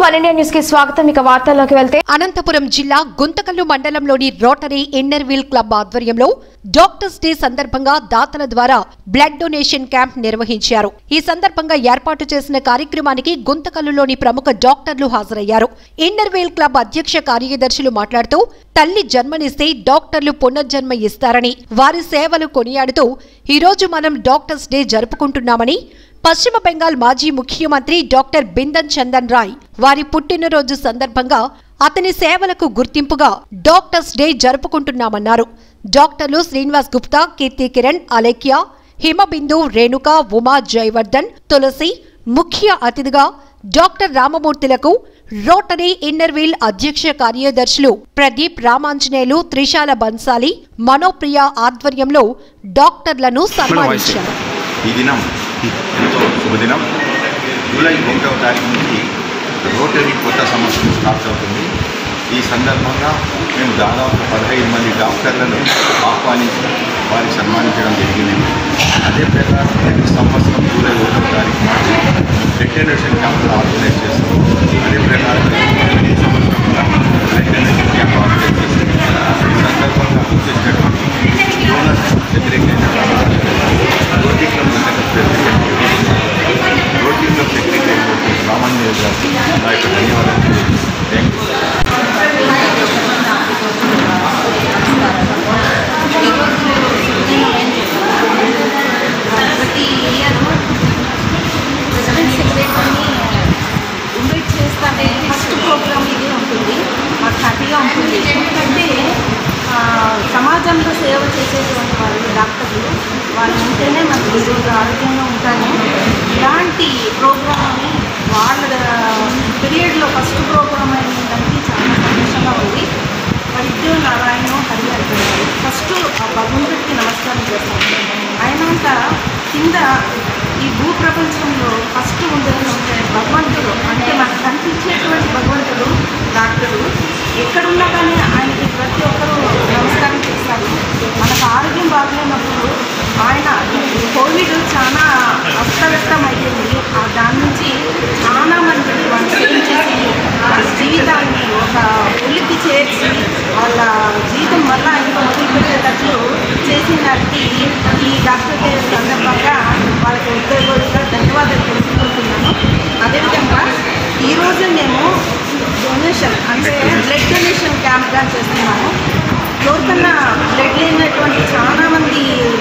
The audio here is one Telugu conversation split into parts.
వన్ ఇండియా న్యూస్ కి స్వాగతం ఇక వార్తల్లోకి వెళ్తే అనంతపురం జిల్లా గుంతకల్లు మండలంలోని రోటరీ ఇన్నర్ వీల్ క్లబ్ ఆధ్వర్యంలో డాక్టర్స్ డే సందర్భంగా దాతల ద్వారా బ్లడ్ డొనేషన్ క్యాంప్ నిర్వహించారు ఈ సందర్భంగా ఏర్పాటు చేసిన కార్యక్రమానికి గుంతకల్లులోని ప్రముఖ డాక్టర్లు హాజరయ్యారు ఇన్నర్ వీల్ క్లబ్ అధ్యక్ష కార్యదర్శులు మాట్లాడుతూ తల్లి జన్మనిస్తే డాక్టర్లు పునర్జన్మ ఇస్తారని వారి సేవలు కొనియాడుతూ ఈ రోజు మనం డాక్టర్స్ డే జరుపుకుంటున్నామని పశ్చిమ బెంగాల్ మాజీ ముఖ్యమంత్రి డాక్టర్ బిందన్ చందన్ రాయ్ వారి పుట్టినరోజు సందర్భంగా అతని సేవలకు గుర్తింపుగా డాక్టర్స్ డే జరుపుకుంటున్నామన్నారు డాక్టర్లు శ్రీనివాస్ గుప్తా కీర్తి కిరణ్ అలేఖ్య హిమబిందు రేణుక ఉమా జయవర్ధన్ తులసి ముఖ్య అతిథిగా డాక్టర్ రామమూర్తిలకు రోటరీ ఇన్నర్ వీల్ అధ్యక్ష కార్యదర్శులు ప్రదీప్ రామాంజనేయులు త్రిశాల బన్సాలి మనోప్రియ ఆధ్వర్యంలో డాక్టర్లను సన్మానించారు ఈ దినం ఎంతో శుభదినం జూలై ఒకటవ తారీఖు నుంచి రోటరీ కొత్త సంవత్సరం స్టార్ట్ అవుతుంది ఈ సందర్భంగా మేము దాదాపు పదహైదు మంది డాక్టర్లను ఆహ్వానించి వారికి సన్మానించడం జరిగింది అదే ప్రకారం ప్రతి సంవత్సరం జూలై ఒకటవ తారీఖు నాడు బ్లడ్ డొనేషన్ క్యాంపులు ఆర్గనైజ్ చేస్తాం అదే ప్రకారం ప్రతి సంవత్సరం కూడా బ్లడ్ డొనేషన్ క్యాంప్ ఆర్గనైజ్ చేస్తాం ఈ సందర్భంగా వచ్చేసినటువంటి డోనర్స్ వ్యతిరేకమైన Rotary club Rotary club secretary Ramanjaneya గారికి నా యొక్క ధన్యవాదాలు థ్యాంక్ యూ ప్రతి ఇయర్ ప్రెసిడెంట్ సెక్రటరీని ఇన్వైట్ చేస్తానే ఫస్ట్ ప్రోగ్రామ్ ఇది ఉంటుంది మాకు హ్యాపీగా ఉంటుంది ఎందుకంటే ఆ, సమాజంలో సేవ చేసేటువంటి వాళ్ళు డాక్టర్లు వాళ్ళు ఉంటేనే మనకు ఈరోజు ఆరోగ్యంగా ఉంటాము ఇలాంటి ప్రోగ్రామ్ని వాళ్ళ పీరియడ్లో ఫస్ట్ ప్రోగ్రామ్ అయినందుకు చాలా సంతోషంగా ఉంది వైద్య నారాయణ హరి అంటున్నారు ఫస్ట్ ఆ భగవంతుడికి నమస్కారం చేస్తాను ఆయనంత కింద ఈ భూ ప్రపంచంలో ఫస్ట్ ఉండేది ఉంటే భగవంతుడు అంటే మనకు కనిపించేటువంటి భగవంతుడు డాక్టరు ఎక్కడున్నా కానీ ఆయనకి ప్రతి ఒక్కరూ నమస్కారం చేస్తారు మనకు ఆరోగ్యం బాగలేనప్పుడు ఆయన ఈ కోవిడ్ చాలా అస్తవ్యస్తం అయ్యింది ఆ దాని నుంచి చాలా మంది వాళ్ళు సేవ్ చేసి వాళ్ళ జీవితాన్ని ఒక ఉలికి చేర్చి వాళ్ళ జీవితం మళ్ళా ఇంకా మొదలుపెట్టేటట్లు చేసిన దానికి ఈ డాక్టర్ డే సందర్భంగా వాళ్ళకి ఉద్యోగులుగా ధన్యవాదాలు తెలుసుకుంటున్నాను అదేవిధంగా ఈరోజు మేము డొనేషన్ అంటే బ్లడ్ డొనేషన్ క్యాంప్గా చేస్తున్నాము ఎవరికన్నా బ్లడ్ లేనటువంటి చాలామంది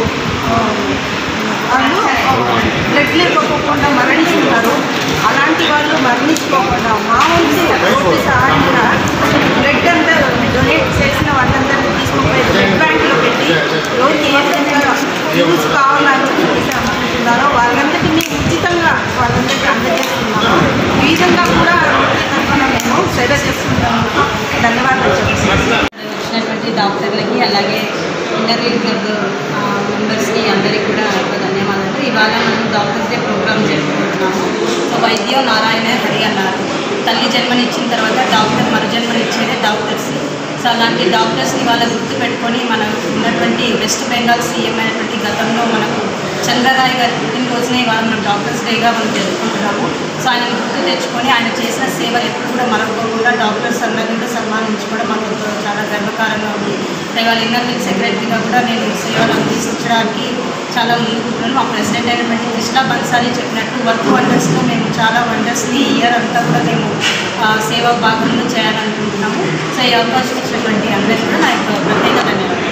వాళ్ళు బ్లడ్ లేకపోకుండా మరణిస్తున్నారు అలాంటి వాళ్ళు మరణించుకోకుండా మా వంతు పూర్తి సహాయంగా బ్లడ్ అంతా డొనేట్ చేసిన వాళ్ళందరినీ తీసుకుపోయి బ్లడ్ బ్యాంక్లో పెట్టి ఎవరికి ఏ విధంగా యూజ్ కావాలని చెప్పేసి అనుకుంటున్నారో వాళ్ళందరికీ మేము ఉచితంగా వాళ్ళందరికీ అందజేస్తున్నాము ఈ విధంగా కూడా రోటరీ తరఫున మేము సేవ చేస్తున్నందుకు ధన్యవాదాలు చెప్తున్నాను వచ్చినటువంటి డాక్టర్లకి అలాగే ఇంటర్వ్యూ క్లబ్ మెంబర్స్కి అందరికీ కూడా ఒక ధన్యవాదాలు ఇవాళ మనం డాక్టర్స్ డే ప్రోగ్రామ్ జరుపుకుంటున్నాము సో వైద్యం నారాయణ హరి అన్నారు తల్లి జన్మనిచ్చిన తర్వాత డాక్టర్ మరు జన్మనిచ్చేదే డాక్టర్స్ సో అలాంటి డాక్టర్స్ని వాళ్ళ గుర్తు పెట్టుకొని మనం ఉన్నటువంటి వెస్ట్ బెంగాల్ సీఎం అయినటువంటి గతంలో మనకు చంద్రరాయ్ గారి పుట్టినరోజునే ఇవాళ మనం డాక్టర్స్ డేగా మనం జరుపుకుంటున్నాము సో ఆయన గుర్తు తెచ్చుకొని ఆయన చేసిన సేవలు ఎప్పుడు కూడా మరవకుండా డాక్టర్స్ అందరినీ కూడా సన్మానించుకోవడం మాకు ఎంతో చాలా గర్వకారంగా ఉంది ఇవాళ ఎన్నో సెక్రటరీగా కూడా నేను సేవలు అందించడానికి చాలా ముందుకుంటున్నాను మా ప్రెసిడెంట్ అయినటువంటి కృష్ణ బన్సాలి చెప్పినట్టు వర్క్ వండర్స్లో మేము చాలా వండర్స్ని ఈ ఇయర్ అంతా కూడా మేము ఆ, సేవా భాగంలో చేయాలనుకుంటున్నాము సో ఈ అవకాశం ఇచ్చినటువంటి అందరికీ కూడా నా యొక్క ప్రత్యేక ధన్యవాదాలు